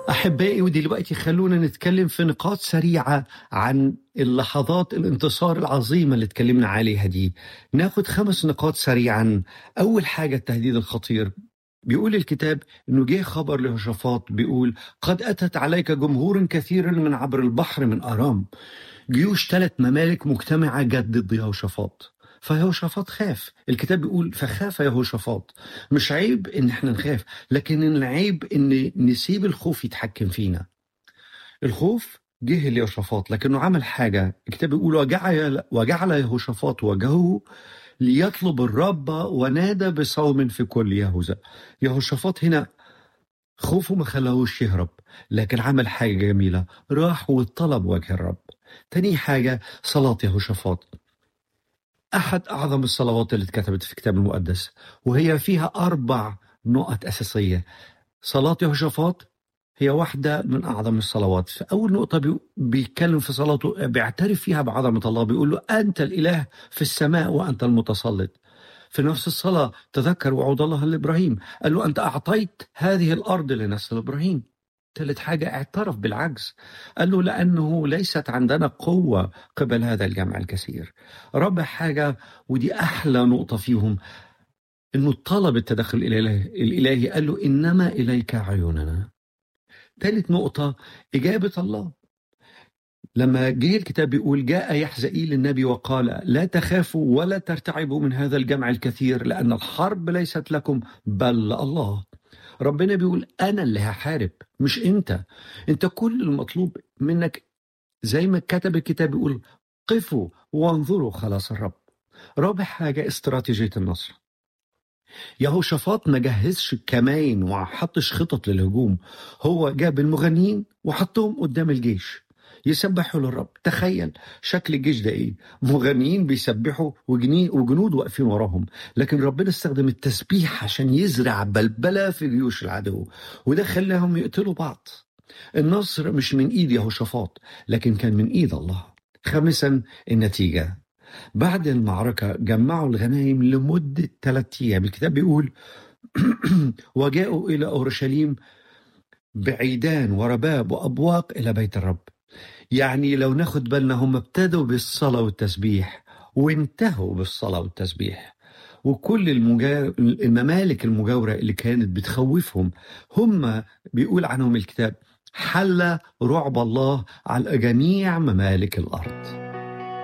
أحبائي ودلوقتي خلونا نتكلم في نقاط سريعة عن اللحظات الانتصار العظيمة اللي اتكلمنا عليها دي ناخد خمس نقاط سريعا أول حاجة التهديد الخطير بيقول الكتاب انه جه خبر لهشافاط بيقول قد اتت عليك جمهور كثير من عبر البحر من ارام جيوش ثلاث ممالك مجتمعه جت ضد يهوشافاط فيهوشافاط خاف الكتاب بيقول فخاف يهوشافاط مش عيب ان احنا نخاف لكن العيب ان نسيب الخوف يتحكم فينا الخوف جه ليهوشافاط لكنه عمل حاجه الكتاب بيقول وجعل وجعل يهوشافاط وجهه ليطلب الرب ونادى بصوم في كل يهوذا يهوشافاط هنا خوفه ما خلاهوش يهرب لكن عمل حاجة جميلة راح وطلب وجه الرب تاني حاجة صلاة يهوشافاط أحد أعظم الصلوات اللي اتكتبت في الكتاب المقدس وهي فيها أربع نقط أساسية صلاة يهوشافاط هي واحدة من أعظم الصلوات فأول نقطة بي- بيتكلم في صلاته بيعترف فيها بعظمة الله بيقول له أنت الإله في السماء وأنت المتسلط في نفس الصلاة تذكر وعود الله لإبراهيم قال له أنت أعطيت هذه الأرض لنسل إبراهيم ثالث حاجة اعترف بالعجز قال له لأنه ليست عندنا قوة قبل هذا الجمع الكثير رابع حاجة ودي أحلى نقطة فيهم إنه طلب التدخل الإلهي, الإلهي قال له إنما إليك عيوننا ثالث نقطة إجابة الله لما جه الكتاب بيقول جاء يحزئيل النبي وقال لا تخافوا ولا ترتعبوا من هذا الجمع الكثير لأن الحرب ليست لكم بل الله ربنا بيقول أنا اللي هحارب مش أنت أنت كل المطلوب منك زي ما كتب الكتاب بيقول قفوا وانظروا خلاص الرب رابع حاجة استراتيجية النصر يهوشافاط ما جهزش كماين وما حطش خطط للهجوم هو جاب المغنيين وحطهم قدام الجيش يسبحوا للرب تخيل شكل الجيش ده ايه مغنيين بيسبحوا وجني- وجنود واقفين وراهم لكن ربنا استخدم التسبيح عشان يزرع بلبلة في جيوش العدو وده خلاهم يقتلوا بعض النصر مش من ايد يهوشافاط لكن كان من ايد الله خامسا النتيجة بعد المعركة جمعوا الغنائم لمدة ثلاثة أيام الكتاب بيقول وجاءوا إلى أورشليم بعيدان ورباب وأبواق إلى بيت الرب يعني لو ناخد بالنا هم ابتدوا بالصلاة والتسبيح وانتهوا بالصلاة والتسبيح وكل المجا... الممالك المجاورة اللي كانت بتخوفهم هم بيقول عنهم الكتاب حل رعب الله على جميع ممالك الأرض